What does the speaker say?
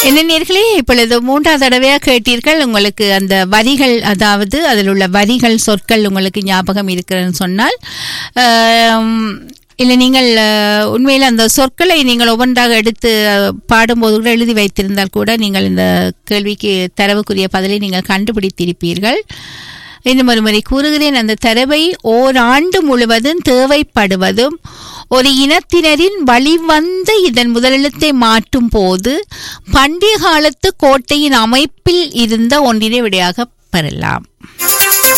என்ன நேர்களே இப்பொழுது மூன்றாவது தடவையாக கேட்டீர்கள் உங்களுக்கு அந்த வரிகள் அதாவது அதில் உள்ள வரிகள் சொற்கள் உங்களுக்கு ஞாபகம் இருக்கிறதுன்னு சொன்னால் ஆம், இல்லை நீங்கள் அஹ், உண்மையில் அந்த சொற்களை நீங்கள் ஒவ்வொன்றாக எடுத்து அஹ், பாடும்போது கூட எழுதி வைத்திருந்தால் கூட நீங்கள் இந்த கேள்விக்கு தரவுக்குரிய பதிலை நீங்கள் கண்டுபிடித்திருப்பீர்கள் இன்னும் ஒரு முறை கூறுகிறேன் அந்த தரவை ஓராண்டு முழுவதும் தேவைப்படுவதும் ஒரு இனத்தினரின் வழிவந்த இதன் முதலெழுத்தை மாற்றும் போது பண்டைய காலத்து கோட்டையின் அமைப்பில் இருந்த ஒன்றினை விடையாக பெறலாம்